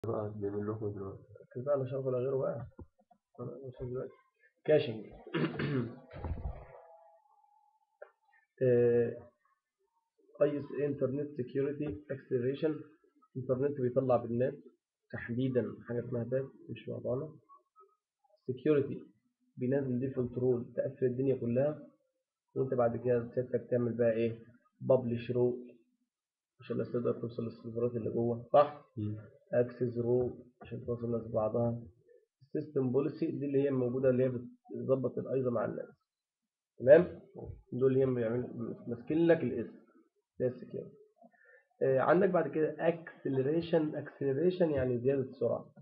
بقى بيعمل لكم دلوقتي ركز بقى على شرف ولا غيره بقى أنا مش دلوقتي كاشنج اي اس انترنت سكيورتي اكسلريشن انترنت بيطلع بالنت تحديدا حاجه اسمها بات مش موضوعنا سكيورتي بينزل ديفولت رول تقفل الدنيا كلها وانت بعد كده سيادتك تعمل بقى ايه ببلش رو عشان الناس تقدر توصل للسيرفرات اللي جوه صح اكسس رو عشان توصل الناس ببعضها السيستم بوليسي دي اللي هي موجوده اللي هي بتظبط الايزا مع الناس تمام دول اللي هم بيعملوا ماسكين لك الاسم ده السكيورتي آه عندك بعد كده اكسلريشن اكسلريشن يعني زياده السرعه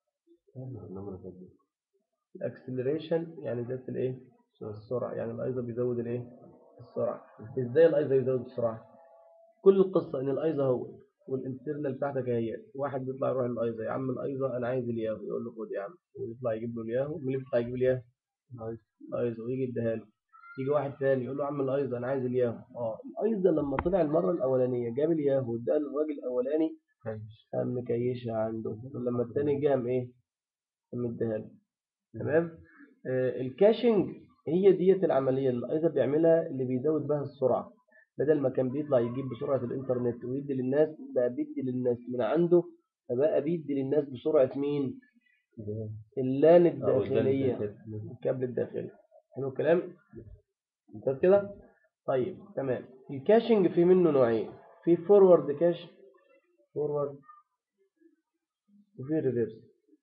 الاكسلريشن يعني زياده الايه السرعه يعني الايزا بيزود الايه السرعه ازاي الايزا يزود السرعه كل القصه ان الايزا هو والانترنال بتاعتك هي واحد بيطلع يروح للايزا يا عم الايزا انا عايز الياهو يقول له خد يا عم ويطلع يجيب له الياهو مين اللي بيطلع يجيب الياهو الايزا ويجي يديها له يجي واحد ثاني يقول له يا عم الايزا انا عايز الياهو اه الايزا لما طلع المره الاولانيه جاب الياهو واداها للراجل الاولاني قام مكيشها عنده ولما الثاني جه قام ايه قام اداها له تمام آه الكاشنج هي ديت العمليه اللي الايزا بيعملها اللي بيزود بها السرعه بدل ما كان بيطلع يجيب بسرعه الانترنت ويدي للناس بقى بيدي للناس من عنده فبقى بيدي للناس بسرعه مين اللان الداخليه الكابل الداخلي حلو الكلام ممتاز كده طيب تمام الكاشنج في منه نوعين في فورورد كاش فورورد وفي ريفيرس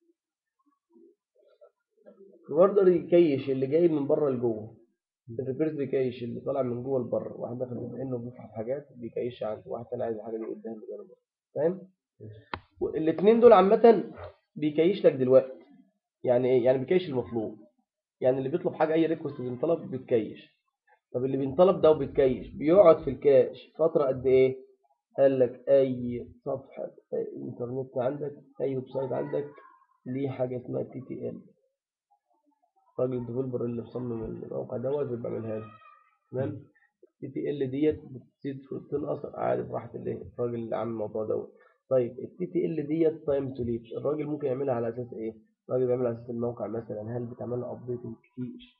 الفورورد يكيش اللي جاي من بره لجوه الريفيرس بيكيش اللي طالع من جوه لبره واحد داخل انه بيفحص حاجات بيكيش عنده واحد تاني عايز الحاجه دي يديها له بره فاهم الاثنين دول عامه بيكيش لك دلوقتي يعني ايه يعني بيكيش المطلوب يعني اللي بيطلب حاجه اي ريكوست بينطلب بيتكيش طب اللي بينطلب ده وبيتكيش بيقعد في الكاش فتره قد ايه قال لك اي صفحه أي انترنت عندك اي ويب سايت عندك ليه حاجه اسمها تي تي ال الراجل الديفلوبر اللي مصمم الموقع دوت بيعملها له تمام التي تي ال ديت بتزيد وتنقص عادي براحه الايه الراجل اللي عامل الموضوع دوت طيب التي تي ال ديت تايم تو ليف الراجل ممكن يعملها على اساس ايه الراجل بيعمل على اساس الموقع مثلا هل بتعمل له ابديتنج كتير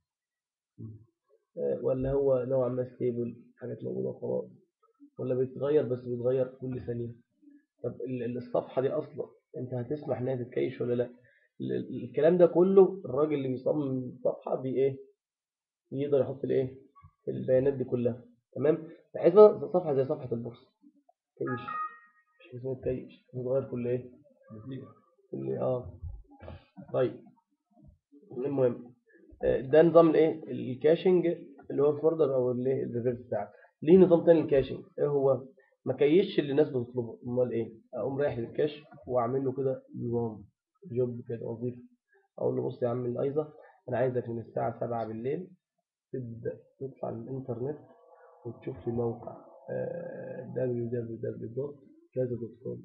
ولا هو نوعا ما ستيبل حاجات موجوده وخلاص ولا بيتغير بس بيتغير كل ثانيه طب الصفحه دي اصلا انت هتسمح انها تتكيش ولا لا الكلام ده كله الراجل اللي بيصمم الصفحه بي ايه بيقدر يحط الايه البيانات دي كلها تمام بحيث صفحه زي صفحه البورصه كيش مش اسمه كيش بيتغير كل ايه كل اه طيب المهم ده نظام الايه الكاشنج اللي هو الفوردر او الايه الريفيرس بتاعك ليه نظام تاني الكاشنج ايه هو ما كيش اللي الناس بتطلبه امال ايه اقوم رايح للكاش واعمل له كده نظام جوب كده وظيفه اقول له بص يا عم الايزا انا عايزك من الساعه 7 بالليل تبدا تطلع من الانترنت وتشوف لي موقع www.kaza.com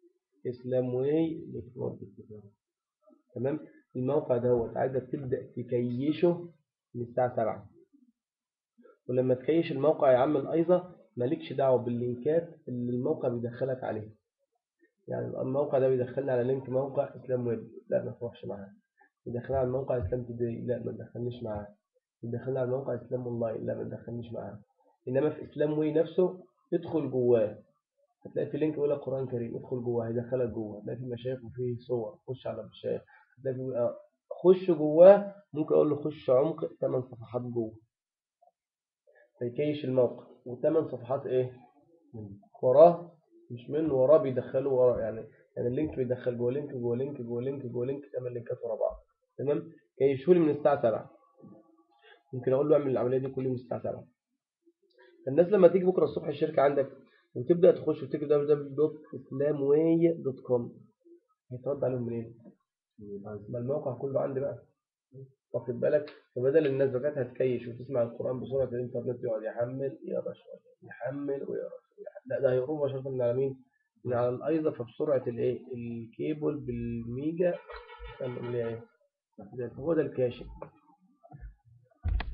islamway.com تمام الموقع دوت عايزك تبدا تكيشه من الساعه 7 ولما تكيش الموقع يا عم الايزا مالكش دعوه باللينكات اللي الموقع بيدخلك عليها يعني الموقع ده بيدخلني على لينك موقع اسلام ويب لا ما تروحش معاه بيدخلني على موقع اسلام توداي لا ما تدخلنيش معاه بيدخلني على موقع اسلام اونلاين لا ما تدخلنيش معاه انما في اسلام وي نفسه ادخل جواه هتلاقي في لينك يقول لك قران كريم ادخل جواه هيدخلك جوه هتلاقي في مشايخ وفي صور خش على مشايخ هتلاقي في خش جواه ممكن اقول له خش عمق 8 صفحات جوه فيكيش الموقع وثمان صفحات ايه وراه مش من وراه بيدخلوا وراه يعني يعني اللينك بيدخل جوه لينك جوه لينك جوه لينك جوه لينك ثمان لينكات ورا بعض تمام كيشوا لي من الساعه 7 ممكن اقول له اعمل العمليه دي كل يوم الساعه 7 الناس لما تيجي بكره الصبح الشركه عندك وتبدا تخش وتكتب www.islamway.com هيترد عليهم منين؟ ما الموقع كله عندي بقى واخد بالك فبدل الناس بقت هتكيش وتسمع القرآن بسرعة الإنترنت يقعد يحمل يقرا شوية يحمل ويقرا لا ده هيقرب مباشرة من على مين؟ من على الأيضة فبسرعة الإيه؟ الكيبل بالميجا استنى ايه؟ هو ده الكاشف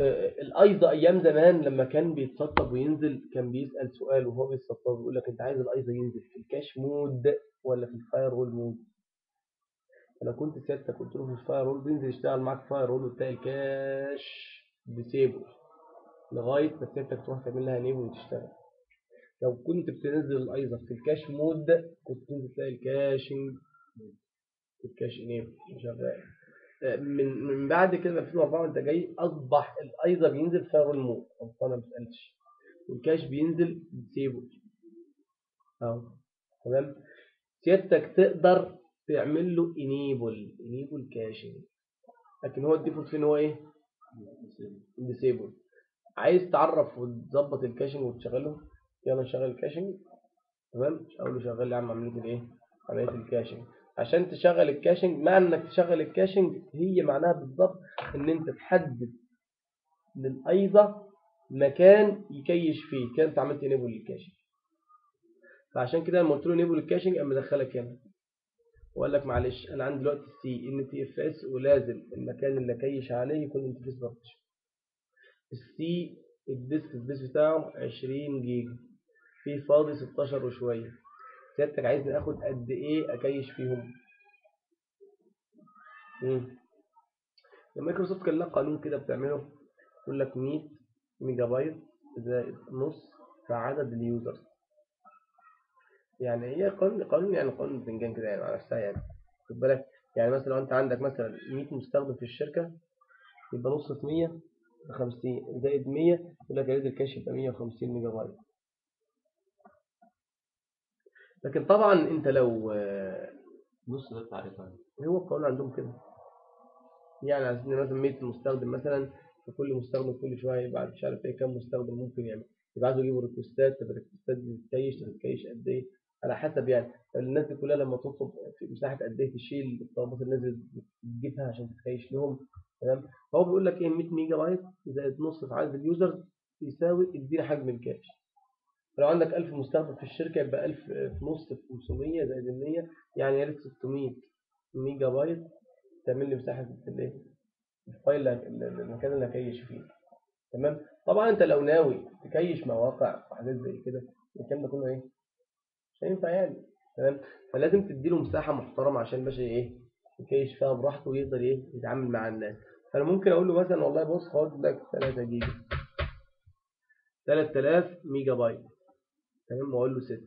آه، الايضا ايام زمان لما كان بيتسطب وينزل كان بيسال سؤال وهو بيتسطب يقول لك انت عايز الايضا ينزل في الكاش مود ولا في الفاير وول مود انا كنت سيادتك قلت له في الفاير وول بينزل يشتغل معاك فاير وول وتلاقي الكاش ديسيبل لغايه ما سيادتك تروح تعمل لها نيبل وتشتغل لو كنت بتنزل الايضا في الكاش مود كنت تنزل تلاقي الكاشنج الكاش انيبل شغال من من بعد كده 2004 وانت جاي اصبح الايضا بينزل فاير مود انا ما بسالش والكاش بينزل ديسيبل اهو تمام سيادتك تقدر تعمل له انيبل انيبل كاشنج لكن هو الديفولت فين هو ايه ديسيبل عايز تعرف وتظبط الكاشنج وتشغله يلا نشغل الكاشنج تمام اقول له شغل لي يا عم عمليه الايه عمليه الكاشنج عشان تشغل الكاشنج معنى انك تشغل الكاشنج هي معناها بالظبط ان انت تحدد للايضه مكان يكيش فيه كده انت عملت انيبل للكاشنج فعشان كده لما قلت له انيبل للكاشنج قام مدخلك هنا وقال لك معلش انا عندي دلوقتي السي ان تي اف اس ولازم المكان اللي اكيش عليه يكون انترفيس بارتيشن السي الديسك سبيس بتاعه 20 جيجا في فاضي 16 وشويه سيادتك عايزني اخد قد ايه اكيش فيهم امم مايكروسوفت كان لها قانون كده بتعمله يقول لك 100 ميجا بايت زائد نص في عدد اليوزرز يعني هي قانون قانون يعني قانون بتنجان كده يعني على نفسها يعني خد بالك يعني مثلا لو انت عندك مثلا 100 مستخدم في الشركه يبقى نص في 100 ب 50 زائد 100 يقول لك عدد الكاش يبقى 150 ميجا بايت لكن طبعا انت لو نص ده تعريفها هو القانون عندهم كده يعني عايزين مثلا 100 مستخدم مثلا فكل مستخدم كل شويه يبعت مش عارف ايه كام مستخدم ممكن يعمل يبعتوا يجيبوا ريكوستات طب الريكوستات دي تتكيش تتكيش قد ايه على حسب يعني الناس دي كلها لما تطلب في مساحه قد ايه تشيل الطلبات الناس اللي بتجيبها عشان تتكيش لهم تمام فهو بيقول لك ايه 100 ميجا بايت زائد نص في عدد اليوزرز يساوي ادينا حجم الكاش لو عندك 1000 مستخدم في الشركه يبقى 1000 في نص في 500 زائد ال 100 يعني يا ريت 600 ميجا بايت تعمل لي مساحه الايه الفايل اللي- المكان اللي هكيش فيه تمام طبعا انت لو ناوي تكيش مواقع وحاجات زي كده الكلام ده كله ايه مش هينفع يعني تمام فلازم تديله مساحه محترمه عشان الباشا ايه يكيش فيها براحته ويقدر ايه يتعامل مع الناس فانا ممكن اقول له مثلا والله بص خد لك 3 جيجا 3000 ميجا بايت تمام واقول له 6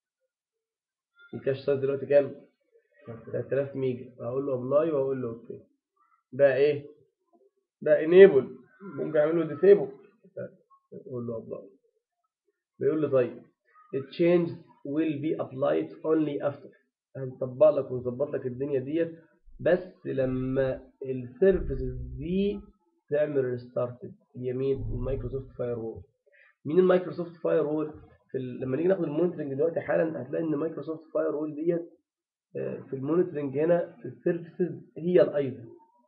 الكاش سايز دلوقتي كام 3000 ميجا اقول له ابلاي واقول له اوكي بقى ايه بقى انيبل ممكن اعمل له ديسيبل اقول له ابلاي بيقول لي طيب التشينج will be applied only after هنطبق لك ونظبط لك الدنيا ديت بس لما السيرفيسز دي تعمل ريستارتد يمين المايكروسوفت فاير وول مين المايكروسوفت فاير وول في ال... لما نيجي ناخد المونيتورنج دلوقتي حالا هتلاقي ان مايكروسوفت فاير وول ديت آه، في المونيتورنج هنا في السيرفيسز هي الايضا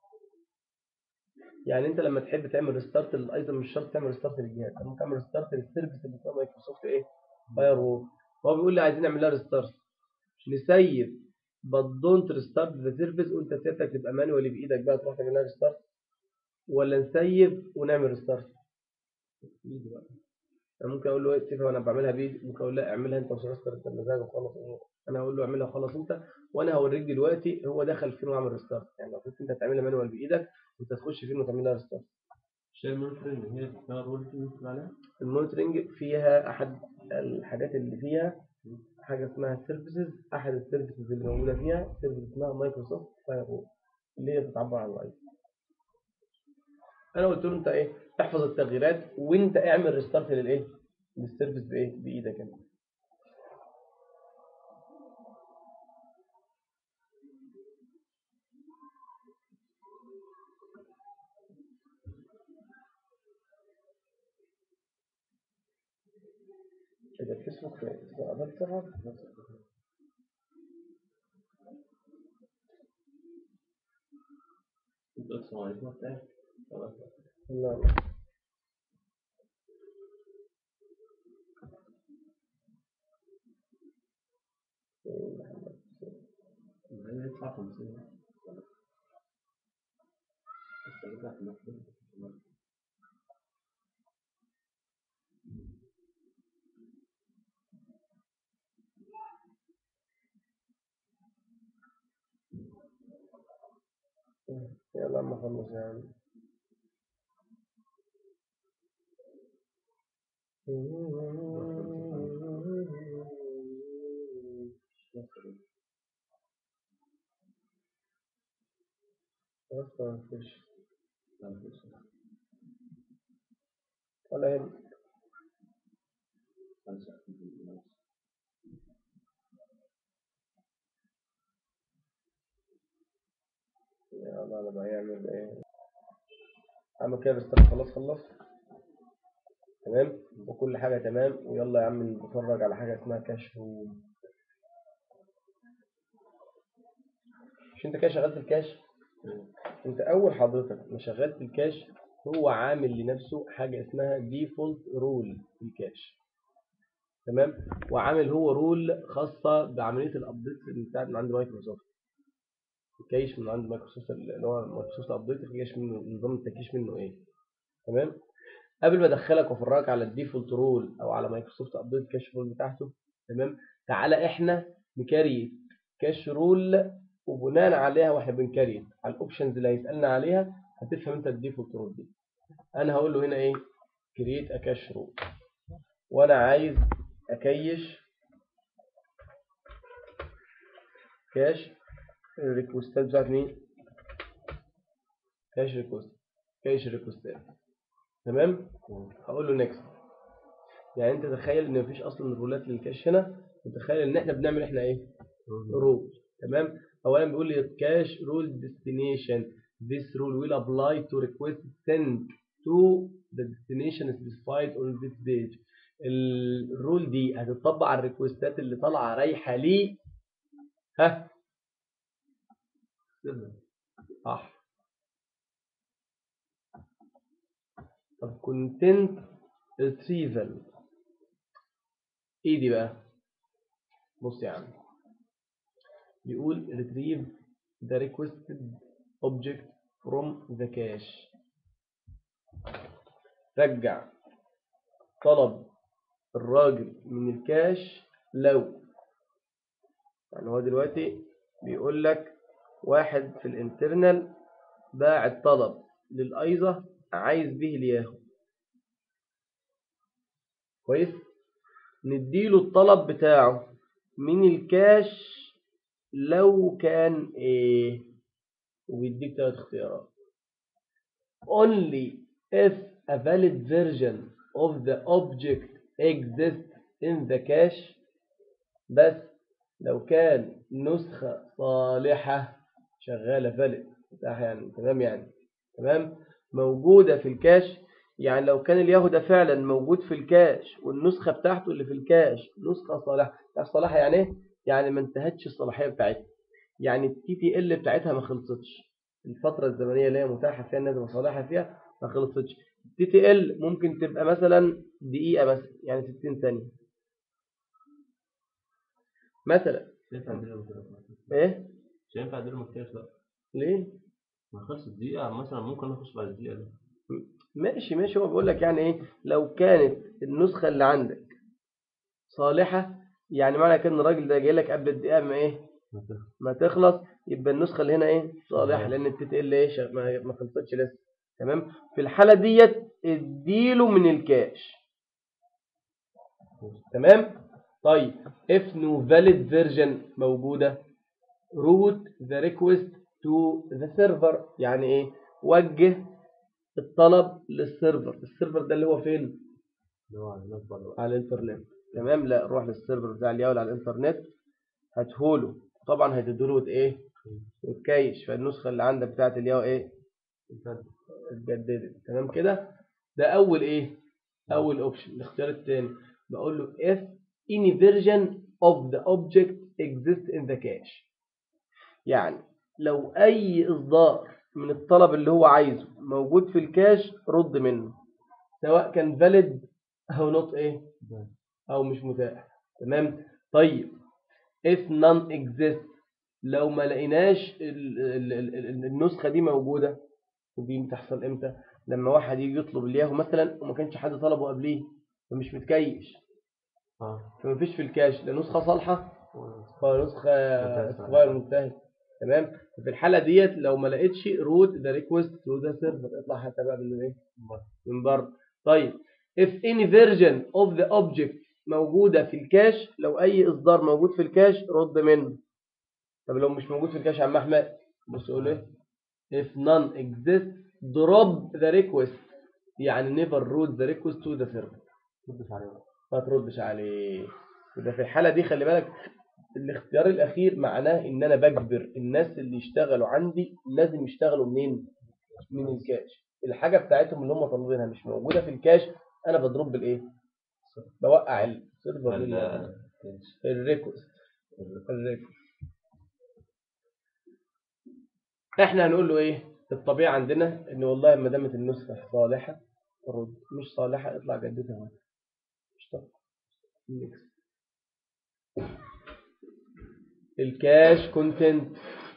يعني انت لما تحب تعمل ريستارت للايضا مش شرط تعمل ريستارت للجهاز انت ممكن تعمل ريستارت للسيرفيس اللي اسمها مايكروسوفت ايه فاير وول هو بيقول لي عايزين نعمل لها ريستارت نسيب but don't restart the service وانت سيادتك تبقى مانوالي بايدك بقى تروح تعمل لها ريستارت ولا نسيب ونعمل ريستارت انا ممكن اقول له ايه سيبها وانا بعملها بايدي ممكن اقول لا اعملها انت وسيستر انت بمزاجك وخلص امورك انا هقول له اعملها خلص انت وانا هوريك دلوقتي هو دخل فين واعمل ريستارت يعني لو كنت انت تعملها مانوال بايدك انت تخش فين وتعمل لها ريستارت الشير مونترنج هي بتشتغل رول في عليها المونيتورنج فيها احد الحاجات اللي فيها حاجه اسمها سيرفيسز احد السيرفيسز اللي موجوده فيها سيرفيس اسمها مايكروسوفت فاير وول اللي هي بتعبر عن الاي انا قلت له انت ايه احفظ التغييرات وانت اعمل ريستارت للايه للسيرفيس بايه بايدك انت إذا بتسمك في قبل سرعة انت السلام عليكم بتاعك لا معايا يدفع 50 بس يرجع في المكتب يلا عم اخلص يا عم أصلاً مفيش ولا هنا يا الله انا بقى يعمل ايه عم كده بس خلاص خلص تمام وكل حاجة تمام ويلا يا عم نتفرج على حاجة اسمها كشف و... مش انت كده شغال في الكاش انت اول حضرتك ما شغال في الكاش هو عامل لنفسه حاجة اسمها ديفولت رول في الكاش تمام وعامل هو رول خاصة بعملية الابديت بتاعت من عند مايكروسوفت الكاش من عند مايكروسوفت اللي هو مايكروسوفت ابديت الكاش منه نظام التكييش منه ايه تمام قبل ما ادخلك وافرجك على الديفولت رول او على مايكروسوفت ابديت كاش رول بتاعته تمام تعالى احنا نكريت كاش رول وبناء عليها واحنا بنكريت على الاوبشنز اللي هيسالنا عليها هتفهم انت الديفولت رول دي انا هقول له هنا ايه كرييت ا كاش رول وانا عايز اكيش كاش الريكوستات بتاعت مين كاش ريكوست كاش ريكوستات تمام هقول له نيكست يعني انت تخيل ان مفيش اصلا رولات للكاش هنا وتخيل ان احنا بنعمل احنا ايه رول تمام اولا بيقول لي كاش رول destination this rule will apply to request sent to the destination specified on this page الرول دي هتطبق على الريكوستات اللي طالعه رايحه ليه ها صح طب content retrieval ايه دي بقى بص يا عم بيقول retrieve the requested object from the cache رجع طلب الراجل من الكاش لو يعني هو دلوقتي بيقول لك واحد في الانترنال باعت طلب للايزه عايز به الياهو كويس نديله الطلب بتاعه من الكاش لو كان ايه وبيديك ثلاث اختيارات only if a valid version of the object exists in the cache بس لو كان نسخة صالحة شغالة valid متاحة يعني تمام يعني تمام موجودة في الكاش يعني لو كان الياهو ده فعلا موجود في الكاش والنسخة بتاعته اللي في الكاش نسخة صالحة تعرف صالحة يعني ايه؟ يعني ما انتهتش الصلاحية بتاعتها يعني التي تي ال بتاعتها ما خلصتش الفترة الزمنية اللي هي متاحة فيها الناس مصالحة فيها ما خلصتش التي تي ال ممكن تبقى مثلا دقيقة بس يعني 60 ثانية مثلا مش هينفع اديله كده ايه مش هينفع اديله مكياج لا ليه ما خلص دقيقة مثلا ممكن اخش بعد الدقيقة دي ماشي ماشي هو بيقول لك يعني ايه لو كانت النسخة اللي عندك صالحة يعني معنى كده ان الراجل ده جاي لك قبل الدقيقة ما ايه ما تخلص يبقى النسخة اللي هنا ايه صالحة لان التي تي ال ايه شغ- ما ما خلصتش لسه تمام في الحالة ديت اديله من الكاش تمام طيب if no valid version موجودة route the request to the server يعني ايه وجه الطلب للسيرفر السيرفر ده اللي هو فين اللي هو على الناس بره على الانترنت تمام لا روح للسيرفر بتاع الياول على الانترنت هاتهوله طبعا هتديله ايه وتكيش فالنسخة اللي عندك بتاعت الياو ايه اتجددت تمام كده ده اول ايه اول اوبشن الاختيار الثاني بقول له if any version of the object exists in the cache يعني لو اي اصدار من الطلب اللي هو عايزه موجود في الكاش رد منه سواء كان valid او not ايه او مش متاح تمام طيب if none exists لو ما لقيناش ال- ال- ال- ال- النسخة دي موجودة ودي بتحصل امتى لما واحد يجي يطلب الياهو مثلا وما كانش حد طلبه قبليه فمش متكيش اه فمفيش في الكاش لا نسخة صالحة ولا نسخة منتهى. اكسباير منتهي تمام في الحاله ديت لو ما لقيتش روت ذا ريكوست تو ذا سيرفر اطلع حتى بقى من ايه من بره طيب if any version of the object موجوده في الكاش لو اي اصدار موجود في الكاش رد منه طب لو مش موجود في الكاش يا عم احمد بص يقول ايه if none exists drop the request يعني never route the request to the server تردش عليه بقى. ما تردش عليه يبقى في الحالة دي خلي بالك الاختيار الأخير معناه إن أنا بجبر الناس اللي يشتغلوا عندي لازم يشتغلوا منين؟ من الكاش الحاجة بتاعتهم اللي هم طالبينها مش موجودة في الكاش أنا بضرب بالإيه؟ بوقع السيرفر ولا الريكوست الريكوست احنا هنقول له ايه الطبيعي عندنا ان والله ما دامت النسخه صالحه رد مش صالحه اطلع جددها هون اشتغل Next. الكاش كونتنت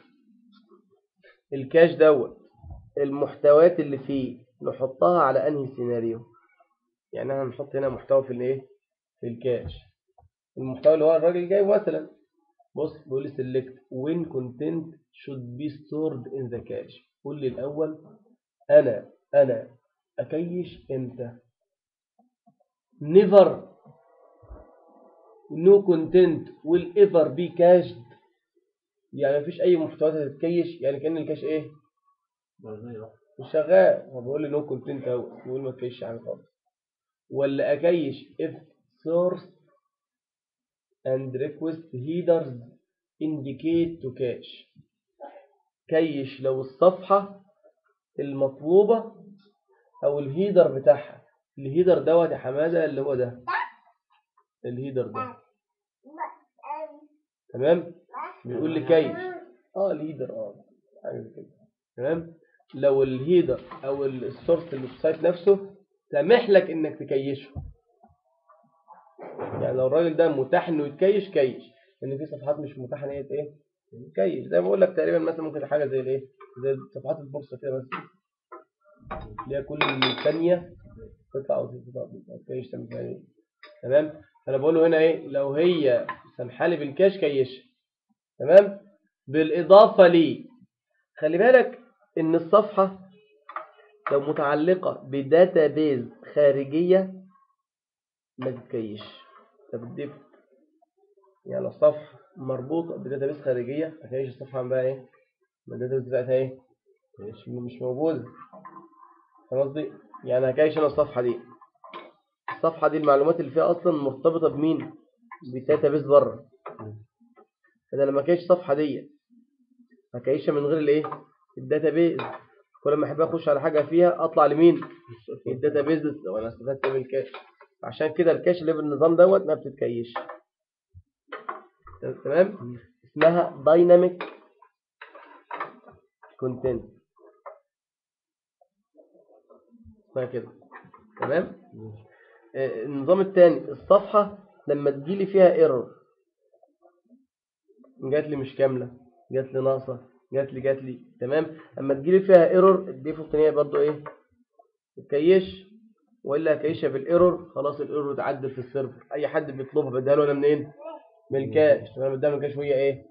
الكاش دوت المحتويات اللي فيه نحطها على انهي سيناريو يعني احنا هنحط هنا محتوى في الايه في الكاش المحتوى اللي هو الراجل جاي مثلا بص بيقول لي select when content should be stored in the cache قول لي الأول أنا أنا أكيش إمتى never no content will ever be cached يعني مفيش أي محتويات هتتكيش يعني كأن الكاش إيه مرضية بقى. مش شغال هو بيقول لي نو كونتنت اهو بيقول ما تكيش حاجه خالص ولا اكيش if source and request headers indicate to cache كيش لو الصفحه المطلوبه او الهيدر بتاعها الهيدر دوت يا حماده اللي هو ده الهيدر ده تمام بيقول لي كيش اه الهيدر اه حاجه زي كده تمام لو الهيدر او السورس اللي في السايت نفسه سامح لك انك تكيشه يعني لو الراجل ده متاح انه يتكيش كيش لان في صفحات مش متاحه ان هي ايه تكيش زي ما بقول لك تقريبا مثلا ممكن حاجه زي الايه زي صفحات البورصه كده بس اللي هي كل ثانيه تطلع او تطلع تكيش ثانيه تمام انا بقول له هنا ايه لو هي سامحه لي بالكاش كيش تمام بالاضافه لي خلي بالك ان الصفحه لو متعلقه بداتابيز خارجيه ما تتكيش طب الديف يعني الصفحه مربوطه بداتابيز خارجيه هتكيش الصفحه بقى ايه ما الداتابيز بتاعتها ايه مش مش موجوده فاهم قصدي يعني هكيش انا الصفحه دي الصفحه دي المعلومات اللي فيها اصلا مرتبطه بمين بداتابيز بره فانا لما كيش الصفحه دي هكيشها من غير الايه الداتابيز كل ما احب اخش على حاجه فيها اطلع لمين الداتابيز وانا استفدت من الكاش عشان كده الكاش اللي بالنظام دوت ما بتتكيش تمام اسمها دايناميك كونتنت اسمها كده تمام آه، النظام الثاني الصفحه لما تجيلي فيها ايرور جات لي مش كامله جات لي ناقصه جات لي جات لي تمام اما تجيلي فيها ايرور الديفولت ان هي برضو ايه تكيش والا هكيشها بالايرور خلاص الايرور اتعدل في السيرفر اي حد بيطلبها بديها له انا منين من الكاش طب انا بديها من الكاش وهي ايه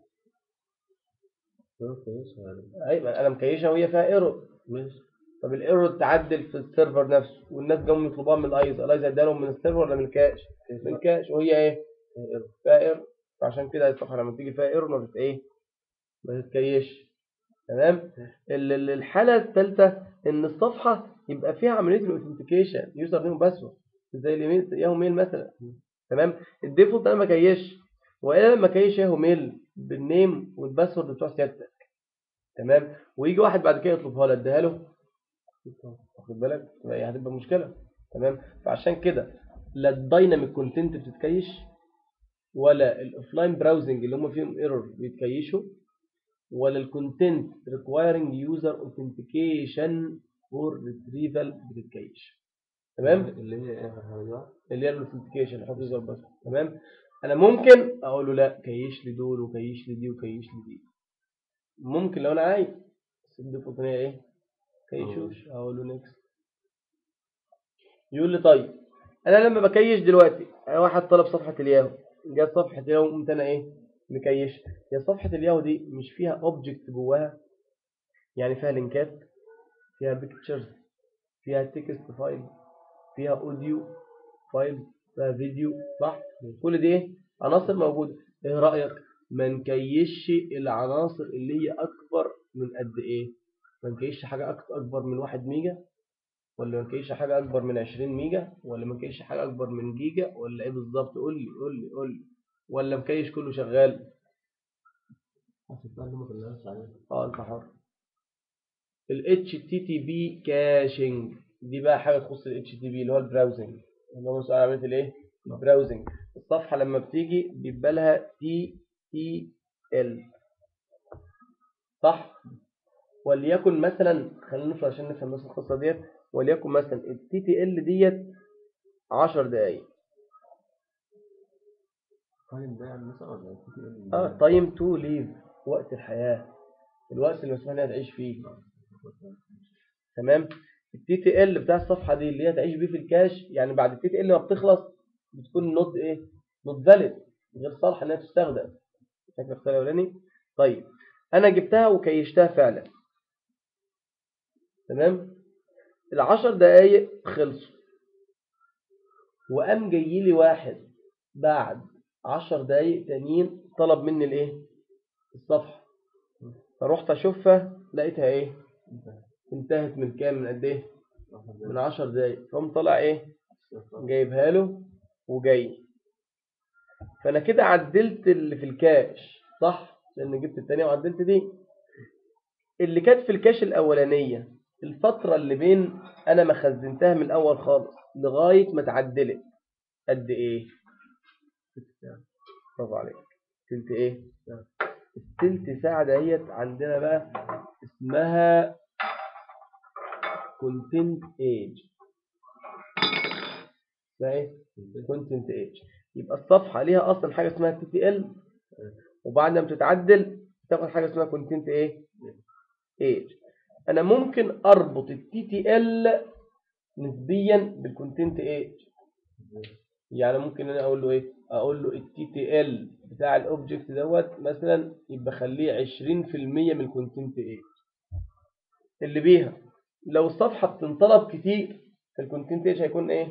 كويس يعني. ايوه انا مكيشها وهي فيها ايرور ماشي طب الايرور اتعدل في السيرفر نفسه والناس جم يطلبوها من الايزا الايزا اداها لهم من السيرفر ولا من الكاش من الكاش وهي ايه فيها ايرور فعشان كده الصفحه لما تيجي فيها ايرور ما بت ايه ما تتكيش تمام ال- ال- الحاله الثالثه ان الصفحه يبقى فيها عمليه الاوثنتيكيشن يوزر نيم باسورد زي الايميل ياهو ميل مثلا تمام الديفولت انا ما كيش والا لما كيش ياهو ميل بالنيم والباسورد بتوع سيادتك تمام ويجي واحد بعد كده يطلبها لك اديها له واخد بالك يبقى هي هتبقى مشكله تمام فعشان كده لا الدايناميك كونتنت بتتكيش ولا الاوفلاين براوزنج اللي هم فيهم ايرور بيتكيشوا ولا الكونتنت requiring user authentication or retrieval بتتكيش تمام اللي هي ايه الحاجة اللي هي الاوثنتيكيشن احط يوزر بس تمام انا ممكن اقول له لا كيش لي دول وكيش لي دي وكيش لي دي ممكن لو انا عايز بس الديفولت هي ايه كيشوش اقول له نيكست يقول لي طيب انا لما بكيش دلوقتي أنا واحد طلب صفحه الياهو جت صفحه الياهو قمت انا ايه مكيش هي صفحة الياهو دي مش فيها اوبجكت جواها يعني فيها لينكات فيها بيكتشرز فيها تكست فايل فيها اوديو فايل فيها فيديو صح كل دي ايه عناصر موجودة ايه رأيك ما نكيش العناصر اللي هي اكبر من قد ايه ما نكيش حاجة أك- اكبر من واحد ميجا ولا ما نكيش حاجة اكبر من 20 ميجا ولا ما نكيش حاجة اكبر من جيجا ولا ايه بالظبط قول لي قول لي قول لي ولا مكيش كله شغال حسبتها اللي ما كناش عليها اه انت حر ال HTTP كاشنج دي بقى حاجة تخص ال HTTP اللي هو البراوزنج اللي هو مسؤول عن عملية الايه؟ البراوزنج الصفحة لما بتيجي بيبقى لها TTL صح؟ وليكن مثلا خلينا نفهم عشان نفهم بس القصة ديت وليكن مثلا ال TTL ديت 10 دقايق طيب ده يعني مثلا ولا كتير اه تايم تو ليف وقت الحياة الوقت اللي مسموح لها تعيش فيه تمام التي تي ال بتاع الصفحه دي اللي هي تعيش بيه في الكاش يعني بعد التي تي ال ما بتخلص بتكون نوت ايه نوت فاليد غير صالحه انها تستخدم شكل الاختيار الاولاني طيب انا جبتها وكيشتها فعلا تمام العشر دقايق خلصوا وقام جاي لي واحد بعد عشر دقايق تانيين طلب مني الايه الصفحه فروحت اشوفها لقيتها ايه انتهت من كام من قد ايه من 10 دقايق فقوم طالع ايه جايبها له وجاي فانا كده عدلت اللي في الكاش صح لان جبت الثانيه وعدلت دي اللي كانت في الكاش الاولانيه الفتره اللي بين انا ما خزنتها من الاول خالص لغايه ما اتعدلت قد ايه برافو عليك تلت ايه التلت ساعه دهيت عندنا بقى اسمها كونتنت ايج اسمها ايه كونتنت ايج يبقى الصفحه ليها اصلا حاجه اسمها تي تي ال وبعد ما بتتعدل تاخد حاجه اسمها كونتنت ايه ايج انا ممكن اربط التي تي ال نسبيا بالكونتنت ايج يعني ممكن انا اقول له ايه اقول له التي تي ال بتاع الاوبجكت دوت مثلا يبقى خليه 20% من الكونتنت ايج اللي بيها لو الصفحه بتنطلب كتير فالكونتنت ايج هيكون ايه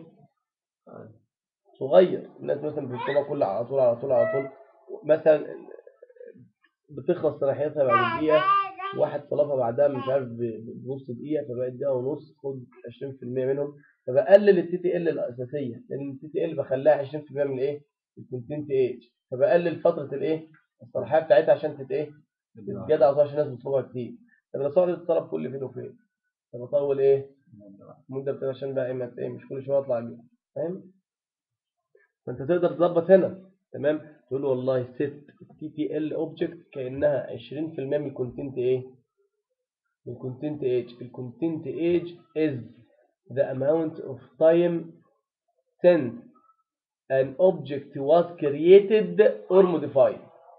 صغير الناس مثلا بتطلبها كل على طول على طول على طول مثلا بتخلص صلاحيتها بعد دقيقه واحد طلبها بعدها مش عارف ب- بنص دقيقه فبقت دقيقه ونص خد 20% منهم فبقلل التي تي ال الاساسيه لان التي تي ال بخليها 20% من الايه الكونتنت ايج فبقلل فتره الايه الصلاحيه بتاعتها عشان تت ايه تتجدع على طول عشان الناس بتطلبها كتير طب لو صعدت الطلب كل فين وفين فبطول ايه المده بتاعتها عشان بقى ايه ما ت- إيه، مش كل شويه اطلع بيها فاهم فانت تقدر تظبط هنا تمام تقول له والله ست تي تي ال اوبجكت كانها 20% من الكونتنت ايه من الكونتنت ايج الكونتنت ايج is the amount of time since an object was created or modified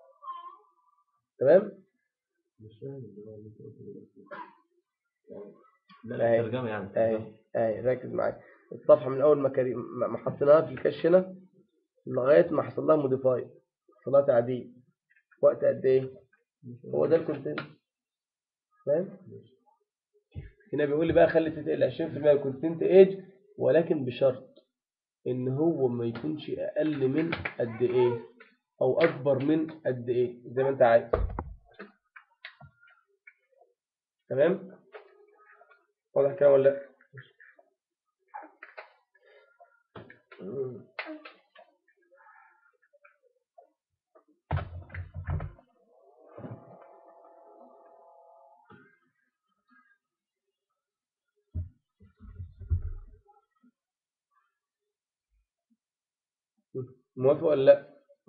تمام مش فاهم اللي هو اللي انت قلته دلوقتي. لا أهي. لا ترجمة يعني اهي اهي ركز معايا الصفحه من اول ما كريم ما ما حطيناها في الكاش هنا لغايه ما حصل لها موديفاي حصل لها تعديل وقت قد ايه هو ده الكونتنت فاهم هنا بيقول لي بقى خلي تتقل 20% من الكونتنت ايج ولكن بشرط ان هو ما يكونش اقل من قد ايه او اكبر من قد ايه زي ما انت عايز تمام واضح الكلام ولا لا موافق ولا لا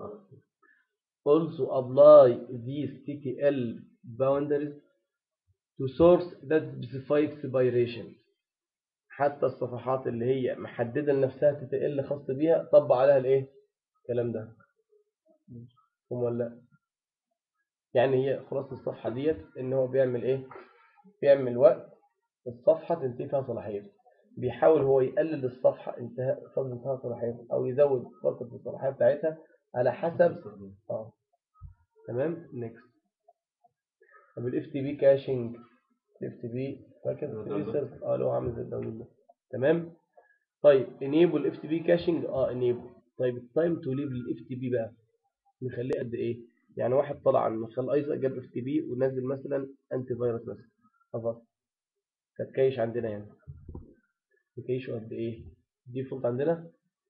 also apply these TTL boundaries to source that specify expiration حتى الصفحات اللي هي محددة لنفسها TTL خاص بيها طبق عليها الايه الكلام ده هم ولا لا يعني هي خلاص الصفحة ديت ان هو بيعمل ايه بيعمل وقت الصفحة تنتهي فيها صلاحيتها بيحاول هو يقلل الصفحة انتهاء فترة انتهاء صلاحيتها او يزود فترة الصلاحية بتاعتها على حسب اه تمام نيكست طب الاف تي بي كاشنج الاف تي بي فاكر الاف تي بي سيرف اه اللي هو عامل زي الداونلود ده تمام طيب انيبل اف تي بي كاشنج اه انيبل طيب التايم تو ليف للاف تي بي بقى نخليه قد ايه يعني واحد طلع على المدخل ايزا جاب اف تي بي ونزل مثلا انتي فيروس مثلا خلاص هتكيش عندنا يعني نكيشه قد ايه ديفولت عندنا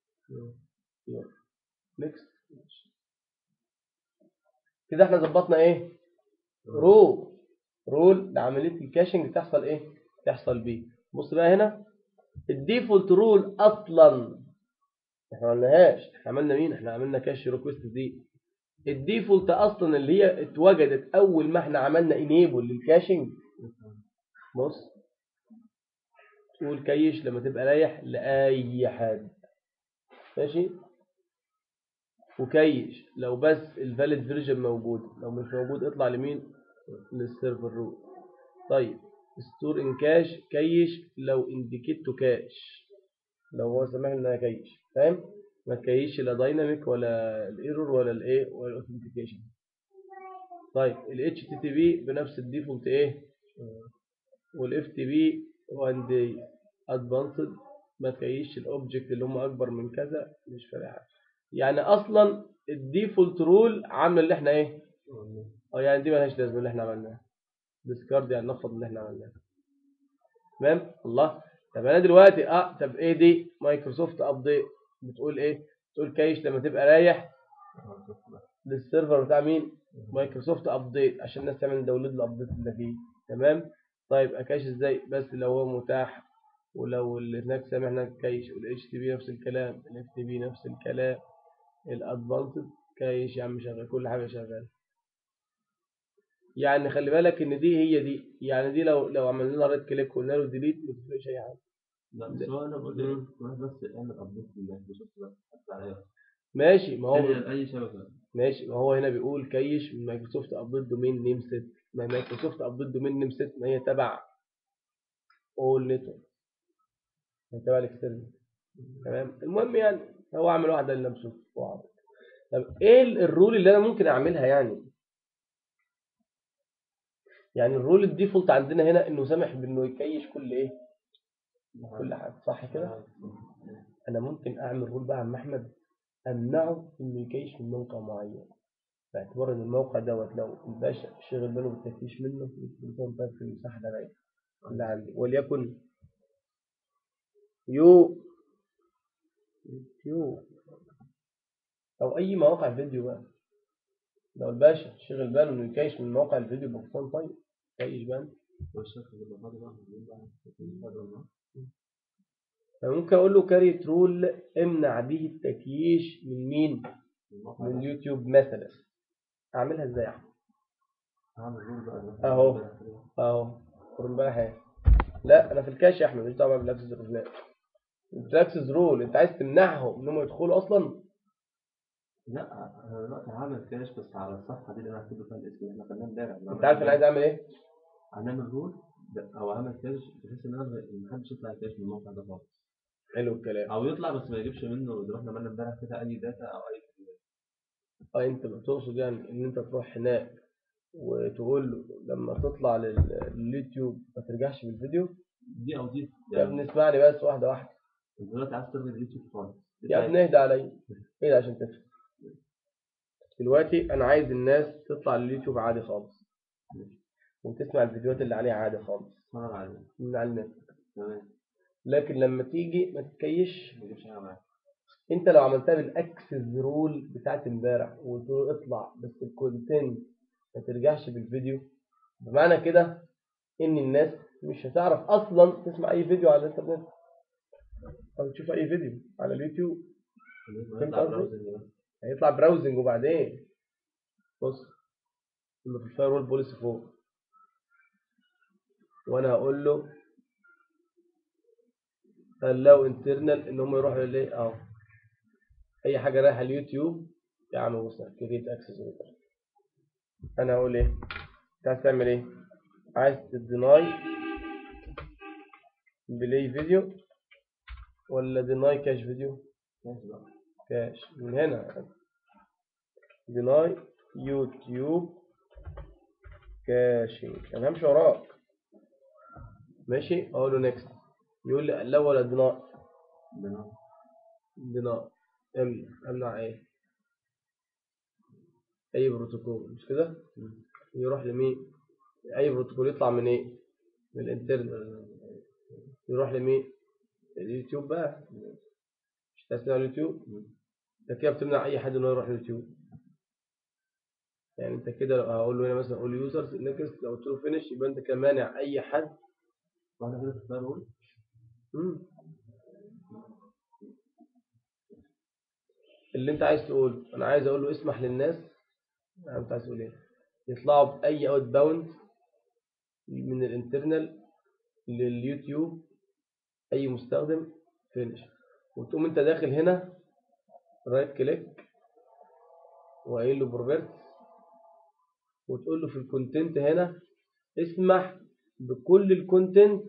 نيكست كده احنا ظبطنا ايه رول رول لعمليه الكاشنج تحصل ايه تحصل بيه بص بقى هنا الديفولت رول اصلا احنا ما عملناهاش احنا عملنا مين احنا عملنا كاش ريكوست دي الديفولت اصلا اللي هي اتوجدت اول ما احنا عملنا انيبل للكاشنج بص تقول كيش لما تبقى رايح لاي حد ماشي وكيش لو بس الفاليد فيرجن موجود لو مش موجود اطلع لمين للسيرفر روت طيب ستور ان كاش كيش لو انديكيت تو كاش لو هو سامح ان انا كيش فاهم ما تكيش لا دايناميك ولا الايرور ولا الايه ولا الاوثنتيكيشن طيب ال HTTP بنفس الديفولت ايه والاف تي بي 1 داي ادفانسد ما تكيش الاوبجكت اللي هم اكبر من كذا مش فارق حاجه يعني اصلا الديفولت رول عامله اللي احنا ايه اه يعني دي مالهاش لازمه اللي احنا عملناها ديسكارد يعني نخفض اللي احنا عملناه تمام الله طب انا دلوقتي اه طب ايه دي مايكروسوفت ابديت بتقول ايه بتقول كايش لما تبقى رايح للسيرفر بتاع مين مايكروسوفت ابديت عشان الناس تعمل داونلود الابديت اللي فيه تمام طيب اكاش ازاي بس لو هو متاح ولو اللي هناك سامح هناك كايش والاتش تي بي نفس الكلام الاف تي بي نفس الكلام الادفانسد كايش يا عم شغال كل حاجه شغاله يعني خلي بالك ان دي هي دي يعني دي لو لو عملنا لها ريد كليك وقلنا له ديليت ما تفرقش اي حاجه لا بس هو انا بقول لك واحد بس اعمل ابديت للمايكروسوفت بس حتى عليها ماشي ما هو اي اي شبكه ماشي ما هو هنا بيقول كيش من مايكروسوفت ابديت دومين نيم سيت ما مايكروسوفت ابديت دومين نيم سيت ما هي تبع اول نتورك تبع الاكسترنال تمام المهم يعني هو عامل واحده لنفسه واحد طب ايه ال- الرول اللي انا ممكن اعملها يعني يعني الرول الديفولت عندنا هنا انه سامح بانه يكيش كل ايه كل حاجه صح كده انا ممكن اعمل رول بقى يا عم احمد امنعه انه يكيش من موقع معين باعتبار ان الموقع دوت لو الباشا شغل باله بالتفتيش منه يكون طيب في المساحه ده رايق اللي عندي وليكن يو يو او اي مواقع فيديو بقى لو الباشا شغل باله انه يكيش من موقع الفيديو بفصل طيب كيش بقى والشركه اللي بعد بقى بعد بقى فممكن اقول له كاري رول امنع به التكييش من مين الموقع من ده. اليوتيوب مثلا اعملها ازاي يا احمد هعمل رول بقى أهو. اهو قرن امبارح اهي لا انا في الكاش يا احمد مش دعوه بالاكسس رول الاكسس رول انت عايز تمنعهم انهم يدخلوا اصلا لا انا دلوقتي هعمل كاش بس على الصفحه دي اللي انا هكتب فيها الاسم اللي احنا خدناه امبارح انت عارف انا عايز اعمل ايه هنعمل رول ب- او هعمل كاش بحيث ان انا ما حدش يطلع كاش من الموقع ده خالص حلو الكلام او يطلع بس ما يجيبش منه زي ما احنا عملنا امبارح كده اي داتا او اي اه انت بتقصد يعني ان انت تروح هناك وتقول له لما تطلع لل- لليوتيوب ما ترجعش بالفيديو دي او دي يا يعني ابني اسمعني بس واحده واحده انت دلوقتي عايز تلغي اليوتيوب خالص يا ابني اهدى عليا اهدى عشان تفهم دلوقتي انا عايز الناس تطلع لليوتيوب عادي خالص وتسمع الفيديوهات اللي عليها عادي خالص اتفرج عليه من على النت تمام لكن لما تيجي ما تتكيش ما يجيبش حاجه معاك انت لو عملتها بالاكسس رول بتاعت امبارح وقلت له اطلع بس الكونتنت ما ترجعش بالفيديو بمعنى كده ان الناس مش هتعرف اصلا تسمع اي فيديو على الانترنت او تشوف اي فيديو على اليوتيوب يطلع براوزنج بس هيطلع براوزنج وبعدين بص اللي في الفاير وول بوليسي فوق وانا هقول له خلاه انترنال ان هم يروحوا للايه اهو اي حاجه رايحه اليوتيوب يا عم بص كريت اكسس انا هقول ايه انت عايز تعمل ايه عايز تديناي بلاي فيديو ولا ديناي كاش فيديو كاش بقى كاش من هنا ديناي يوتيوب كاشينج انا همشي وراك ماشي اقول له نيكست يقول لي الاول اديناء بناء اديناء امنع امنع ايه اي بروتوكول مش كده يروح لمين اي بروتوكول يطلع من ايه من الانترنت يروح لمين اليوتيوب بقى مش تسمع اليوتيوب انت كده بتمنع اي حد انه يروح اليوتيوب يعني انت كده لو هقول له هنا مثلا قول يوزرز نيكست لو قلت له فينش يبقى انت كده مانع اي حد واحدة كده تختار رول مم. اللي انت عايز تقوله انا عايز اقول له اسمح للناس يعني انت عايز تقول ايه يطلعوا باي اوت باوند من الانترنال لليوتيوب اي مستخدم فينش وتقوم انت داخل هنا رايت كليك وقايل له بروبرتس وتقول له في الكونتنت هنا اسمح بكل الكونتنت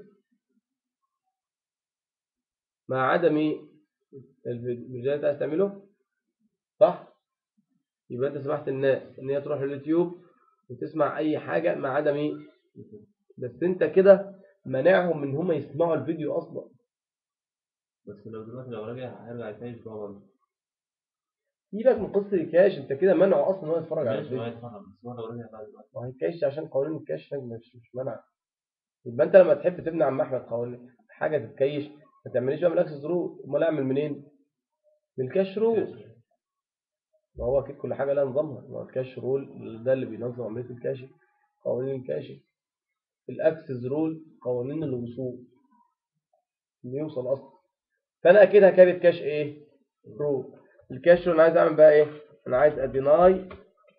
ما عدا مين الفيديو مش ده اللي انت عايز تعمله صح يبقى انت سمحت الناس ان هي تروح لليوتيوب وتسمع اي حاجه ما عدا مين بس انت كده منعهم من هم يسمعوا الفيديو اصلا بس لو دلوقتي لو رجع هيرجع يتعيش جوه برضه سيبك من قصه الكاش انت كده منعه اصلا ان هو يتفرج على ماشي ما الفيديو يتفرج بس هو لو رجع بقى دلوقتي ما هو الكاش عشان قوانين الكاش مش مش منع يبقى انت لما تحب تمنع عم احمد قوانين حاجه تتكيش ما تعمليش بقى من اكسس رول امال اعمل منين من الكاش رول ما هو اكيد كل حاجه لها نظامها ما هو الكاش رول ده اللي بينظم عمليه الكاش قوانين الكاش الاكسس رول قوانين الوصول اللي يوصل اصلا فانا اكيد هكريت كاش ايه رول الكاش رول انا عايز اعمل بقى ايه انا عايز اديناي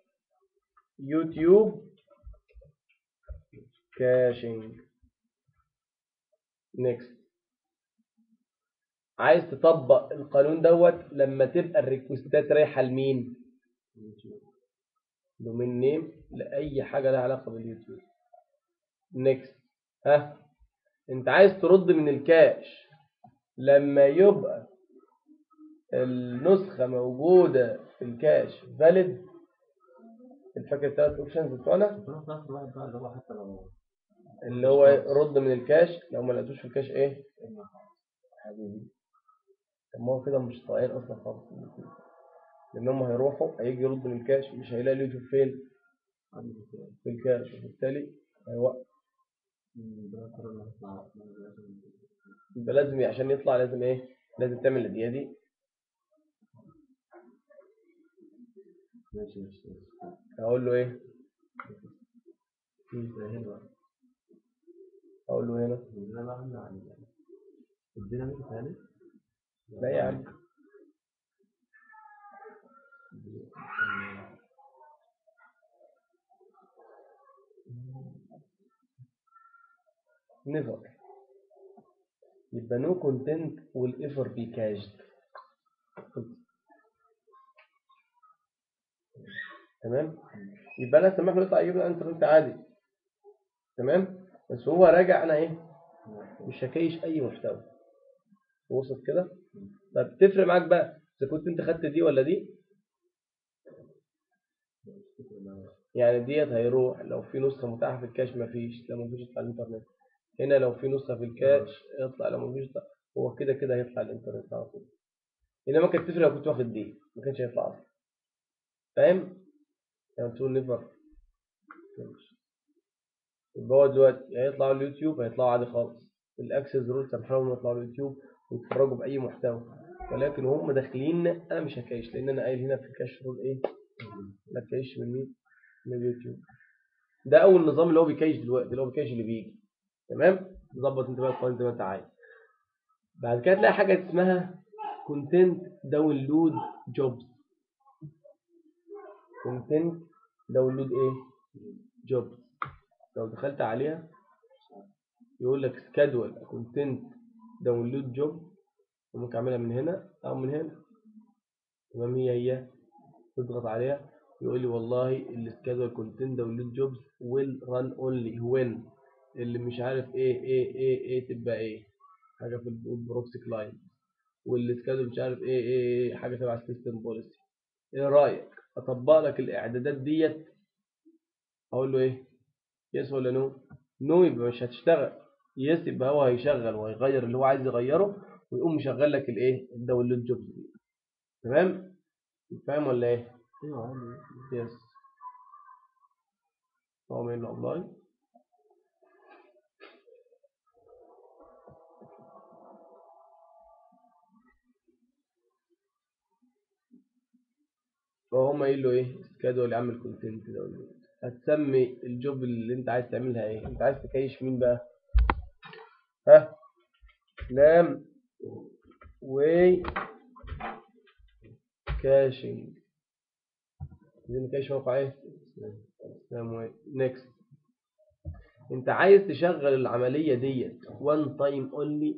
يوتيوب كاشنج نيكست عايز تطبق القانون دوت لما تبقى الريكوستات رايحه لمين دومين نيم لاي حاجه لها علاقه باليوتيوب نيكست ها انت عايز ترد من الكاش لما يبقى النسخه موجوده في الكاش فاليد الفاكر الثلاث اوبشنز بتوعنا في نفس الوقت الواحد بقى اللي هو حتى لو اللي هو رد من الكاش لو ما لقيتوش في الكاش ايه حبيبي طب ما هو كده مش طايقين اصلا خالص لان هم هيروحوا هيجي يرد من الكاش مش هيلاقي اليوتيوب فين في الكاش وبالتالي هيوقف يبقى لازم عشان يطلع لازم ايه لازم تعمل الدقيقه دي ماشي ماشي هقول له ايه ماشي هنا بقى هقول له هنا عندنا بقى عندنا عن الديناميك ثاني لا يا عم نيفر يبقى نو كونتنت will ever be cached تمام يبقى انا سامح له يطلع يجيب لي انترنت عادي تمام بس هو راجع انا ايه مش هكيش اي محتوى وصلت كده طب تفرق معاك بقى اذا كنت انت خدت دي ولا دي يعني ديت هيروح لو في نسخه متاحه في الكاش مفيش لو مفيش يطلع الانترنت هنا لو في نسخه في الكاش يطلع لو مفيش يطلع هو كده كده هيطلع الانترنت على طول انما كانت تفرق لو كنت واخد دي ما كانش هيطلع اصلا فاهم يعني تقول نيفر يبقى هو دلوقتي هيطلعوا اليوتيوب هيطلعوا عادي خالص الاكسس رول سامحوا لهم يطلعوا اليوتيوب ويتفرجوا باي محتوى ولكن هم داخلين انا مش هكايش لان انا قايل هنا في الكاش رول ايه ما تكايش من مين من اليوتيوب ده اول نظام اللي هو بيكايش دلوقتي اللي هو بيكايش اللي بيجي تمام ظبط انت بقى القوانين زي ما انت عايز بعد كده تلاقي حاجه اسمها كونتنت داونلود جوبز كونتنت داونلود ايه جوبز لو دخلت عليها يقول لك سكادول كونتنت داونلود جوب وممكن اعملها من هنا او من هنا تمام هي هي تضغط عليها يقول لي والله السكادول كونتنت داونلود جوبز ويل ران اونلي وين اللي مش عارف ايه ايه ايه ايه تبقى ايه حاجه في البروكسي كلاينت والسكادول مش عارف ايه ايه ايه حاجه تبع السيستم بوليسي ايه رايك اطبق لك الاعدادات ديت اقول له ايه يس ولا نو نو يبقى مش هتشتغل يس يبقى هو هيشغل وهيغير اللي هو عايز يغيره ويقوم مشغل لك الايه الداونلود جوب دي تمام فاهم ولا ايه ايوه عادي. يس هو من ابلاي فهم قايل له ايه سكادول يعمل كونتنت داونلود هتسمي الجوب اللي انت عايز تعملها ايه انت عايز تكيش مين بقى ها لام واي كاشنج عايزين نكيش موقع ايه لام واي نيكست انت عايز تشغل العملية ديت وان تايم اونلي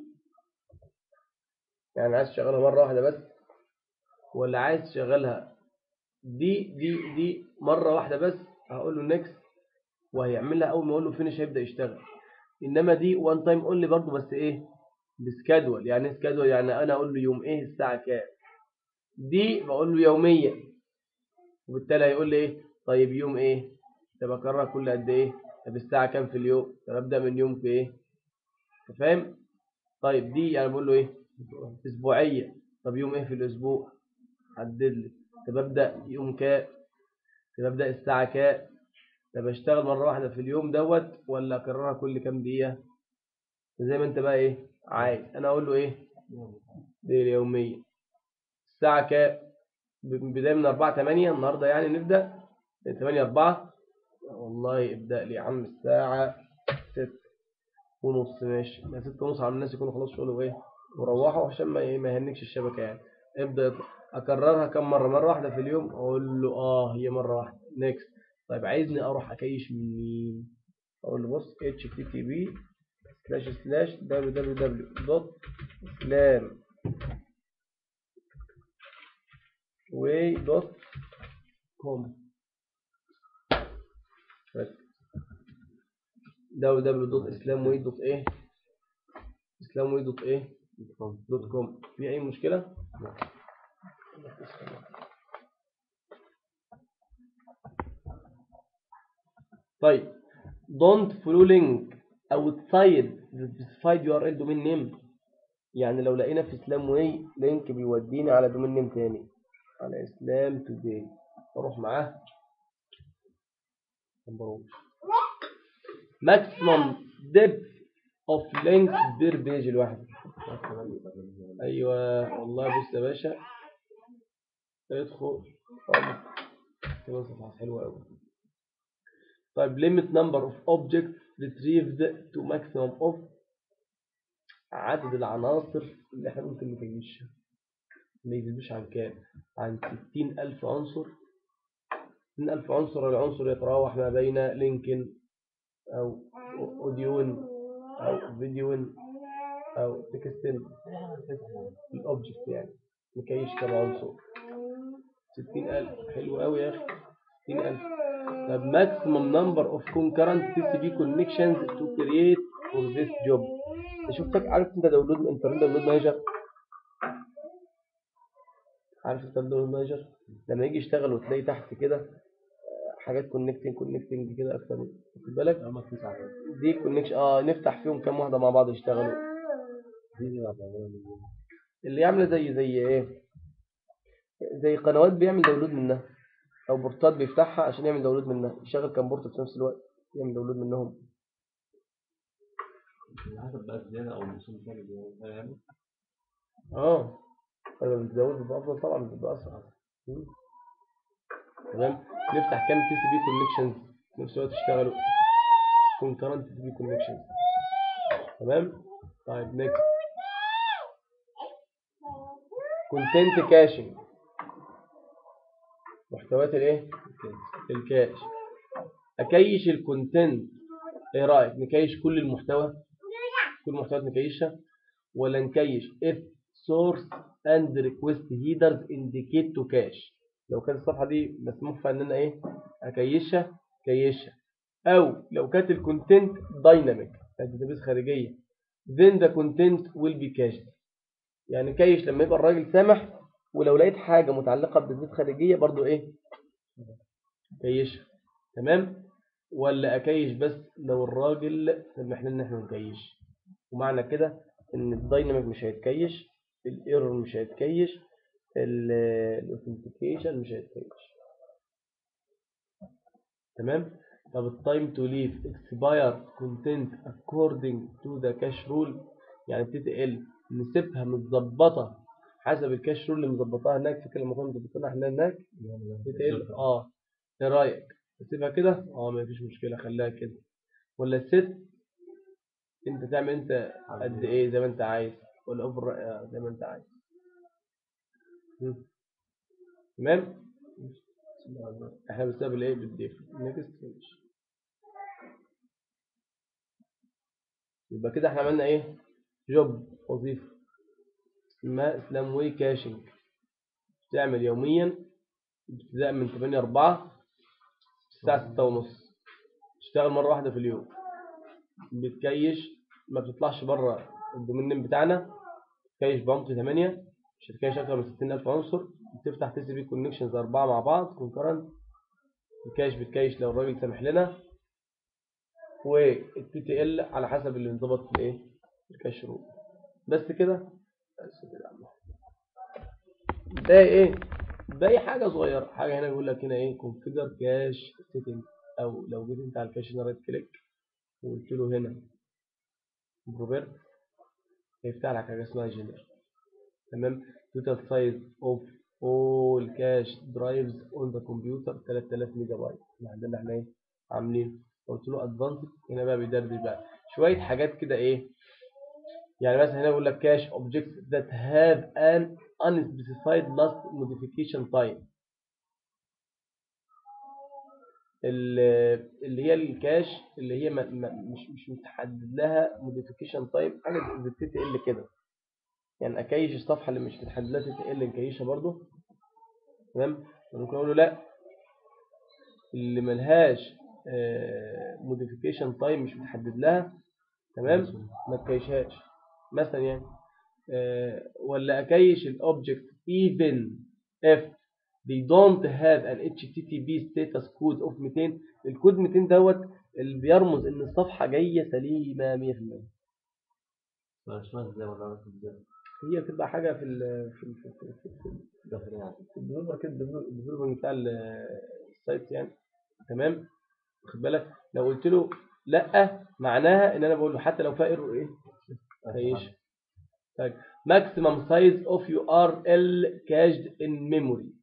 يعني عايز تشغلها مرة واحدة بس ولا عايز تشغلها دي دي دي مرة واحدة بس هقول له نيكست وهيعملها اول ما اقول له فينش هيبدأ يشتغل انما دي وان تايم اونلي برضه بس ايه بسكادول يعني ايه سكادول يعني انا اقول له يوم ايه الساعة كام دي بقول له يوميا وبالتالي هيقول لي ايه طيب يوم ايه طب اكررها كل قد ايه طب الساعة كام في اليوم طب ابدأ من يوم في ايه أنت فاهم طيب دي يعني بقول له ايه اسبوعية طب يوم ايه في الاسبوع حدد لي طب ابدأ يوم كام طب ابدأ الساعة كام طب اشتغل مرة واحدة في اليوم دوت ولا اكررها كل كام دقيقة زي ما انت بقى ايه عايز انا اقول له ايه دي اليومية الساعة كام ب- بداية من 4 8 النهاردة يعني نبدأ من 8 4 والله ابدأ لي يا عم الساعة 6 ونص ماشي ما 6 ونص على الناس يكونوا خلاص شغلوا ايه وروحوا عشان ما ايه ما يهنكش الشبكة يعني ابدأ يطلع. اكررها كم مرة مرة واحدة في اليوم اقول له اه هي مرة واحدة نيكست طيب عايزني اروح اكيش من مين اقول له بص http سلاش سلاش www دوت سلام واي دوت كوم بس www دوت اسلام واي دوت ايه اسلام واي دوت ايه دوت كوم في اي مشكلة طيب don't follow link outside the specified URL domain name يعني لو لقينا في اسلام واي لينك بيوديني على دومين نيم تاني على اسلام توداي اروح معاه ما بروحش maximum depth of links per page الواحد ايوه والله بص يا باشا ادخل اه كده صفحه حلوه قوي طيب limit number of objects retrieved to maximum of عدد العناصر اللي احنا ممكن نكيشها ما يزيدوش عن كام عن 60000 عنصر 60000 عنصر العنصر يتراوح ما بين لينكن او اوديون او فيديون او تكستن الاوبجكت يعني نكيش كم عنصر 60000 حلو قوي يا اخي 60000 طب maximum number of concurrent TCP connections to create for this job انت شفتك عارف انت داونلود انترنت داونلود مانجر عارف انت داونلود مانجر لما يجي يشتغل وتلاقي تحت كده آه، حاجات كونكتنج كونكتنج كده اكتر من واخد بالك أما تسعة دي كونكشن اه نفتح فيهم كام واحده مع بعض يشتغلوا دي دي بعد ما اللي عامله زي زي ايه زي قنوات بيعمل داونلود منها او بورتات بيفتحها عشان يعمل داونلود منها يشغل كام بورت في نفس الوقت يعمل داونلود منهم على حسب بقى الزيادة أو الوصول كام زيادة فاهم اه لما بتزود بيبقى افضل طبعا بيبقى اسرع مم. تمام نفتح كام تي سي بي كونكشنز في نفس الوقت يشتغلوا كونكرنت تي بي كونكشنز تمام طيب نيكست كونتنت كاشنج محتويات الايه الكاش اكيش الكونتنت ايه رايك نكيش كل المحتوى كل المحتويات نكيشها ولا نكيش if source and request headers indicate to cache لو كانت الصفحة دي مسموح فيها ان انا ايه اكيشها كيشها او لو كانت الكونتنت دايناميك داتابيس خارجية then the content will be cached يعني كيش لما يبقى الراجل سامح ولو لقيت حاجة متعلقة بداتابيس خارجية برضو ايه كيش تمام ولا اكيش بس لو الراجل سمح لنا ان احنا نكيش ومعنى كده ان الدايناميك مش هيتكيش الايرور مش هيتكيش الاوثنتيكيشن مش هيتكيش تمام طب التايم تو ليف اكسباير كونتنت according تو ذا كاش رول يعني تي تي ال نسيبها متظبطه حسب الكاش رول اللي مظبطاها هناك فاكر لما كنا مظبطينها احنا هناك تي تي ال اه ايه رايك اسيبها كده اه ما فيش مشكله خليها كده ولا الست انت تعمل انت قد ايه زي ما انت عايز ولا اوفر زي ما انت عايز مم. تمام احنا بنسبب الايه بالديف نيكست فينش يبقى كده احنا عملنا ايه جوب وظيفه اسمها اسلام واي كاشنج تعمل يوميا ابتداء من 8 4 الساعه 6 ونص تشتغل مره واحده في اليوم بتكيش ما بتطلعش بره الدومين بتاعنا تكيش بعمق 8 مش هتكيش اكتر من 60000 عنصر بتفتح تي سي بي كونكشنز اربعه مع بعض كونكرنت الكاش بتكيش لو الراجل سامح لنا والتي تي ال على حسب اللي انضبط في الايه الكاش رول بس كده بس كده يا عم ده ايه باقي حاجه صغيره حاجه هنا بيقول لك هنا ايه كونفيجر كاش سيتنج او لو جيت انت على الكاش هنا رايت كليك وقلت له هنا بروبرت هيفتح لك حاجه اسمها جنرال تمام total size of all cache drives on the computer 3000 ميجا بايت ده اللي احنا ايه عاملين قلت له advanced هنا بقى بيدردش بقى شويه حاجات كده ايه يعني مثلا هنا بيقول لك cache objects that have an unspecified last modification time اللي هي الكاش اللي هي ما ما مش مش متحدد لها موديفيكيشن تايم حاجه زي التي تي ال كده يعني اكيش الصفحه اللي مش متحدد لها تي تي ال نكيشها برضه تمام ممكن اقول له لا اللي ملهاش موديفيكيشن تايم مش متحدد لها تمام ما تكيشهاش مثلا يعني آه، ولا اكيش الاوبجكت even if they don't have an HTTP status code of 200 الكود 200 دوت اللي بيرمز ان الصفحه جايه سليمه 100% مش فاهم ازاي ولا عارف ازاي هي بتبقى حاجه في ال في ال في ال في ال داخل يعني في الديفلوبر كده الديفلوبر بتاع ال- السايت يعني تمام واخد بالك لو قلت له لا معناها ان انا بقول له حتى لو فيها ايرور ايه تعيش طيب maximum size of URL cached in memory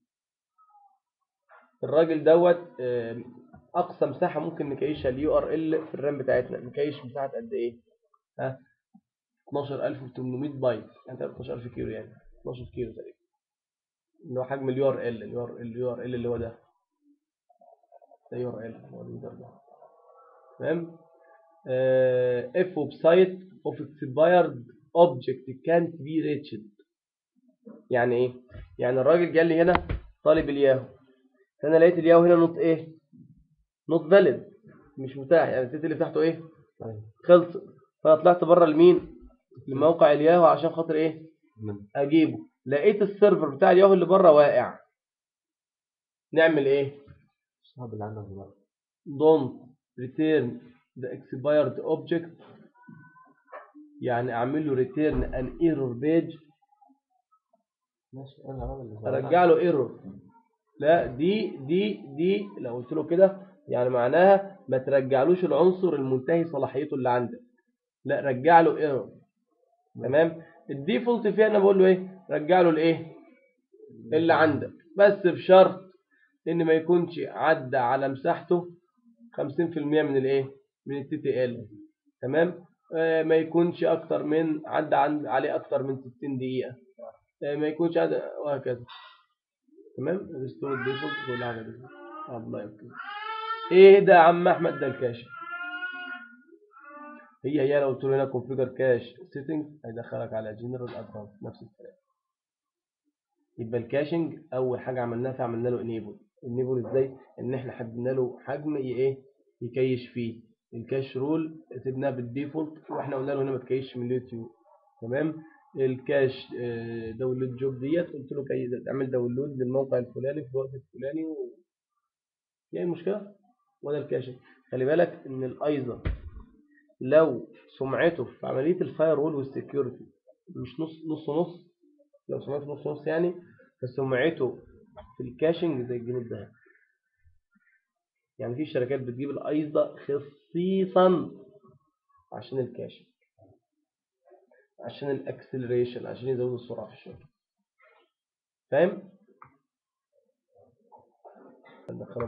الراجل دوت آه، اقصى مساحه ممكن نكيشها اليو ار ال في الرام بتاعتنا نكيش مساحه قد ايه ها 12800 بايت يعني تقريباً 12000 كيلو يعني 12 كيلو تقريبا اللي هو حجم اليو ار ال اليو ار ال اليو ار ال اللي هو ده ده يو ار ال هو اليوزر ده تمام اف ويب سايت اوف اكسبايرد اوبجكت كانت بي ريتشد يعني ايه يعني الراجل جه لي هنا طالب الياهو فانا لقيت الياهو هنا نوت ايه نوت فاليد مش متاح يعني التيت اللي بتاعته ايه طيب خلص فانا طلعت بره لمين لموقع الياهو عشان خاطر ايه من اجيبه لقيت السيرفر بتاع الياهو اللي بره واقع نعمل ايه صعب اللي عندك دلوقتي don't return the expired object يعني اعمل له return an error page ماشي انا هعمل اللي ارجع له ايرور لا دي دي دي لو قلت له كده يعني معناها ما ترجعلوش العنصر المنتهي صلاحيته اللي عندك لا رجع له ايرور تمام الديفولت فيها انا بقول له ايه رجع له الايه اللي عندك بس بشرط ان ما يكونش عدى على مساحته 50% من الايه من التي تي ال تمام آه ما يكونش اكتر من عدى عن عليه اكتر من 60 دقيقه آه ما يكونش عدى وهكذا تمام ريستور ديفولت كل حاجه دي الله يكرمك ايه ده يا عم احمد ده الكاش هي هي لو قلت له هنا كونفيجر كاش سيتنج هيدخلك على جنرال ادفانس نفس الكلام يبقى الكاشنج اول حاجه عملناها فعملنا له انيبل انيبل ازاي ان احنا حددنا له حجم ي- ايه يكيش فيه الكاش رول سيبناه بالديفولت واحنا قلنا له هنا ما تكيش من اليوتيوب تمام الكاش آه، داونلود جوب ديت قلت له كي اعمل داونلود للموقع الفلاني في الوقت الفلاني و... ايه المشكلة ولا الكاشف خلي بالك ان الايزا لو سمعته في عملية الفاير وول والسكيورتي مش نص نص نص لو سمعته نص نص يعني فسمعته في الكاشنج زي الجنيه الذهب يعني في شركات بتجيب الايزا خصيصا عشان الكاشنج عشان الاكسلريشن عشان يزود السرعة في الشغل فاهم؟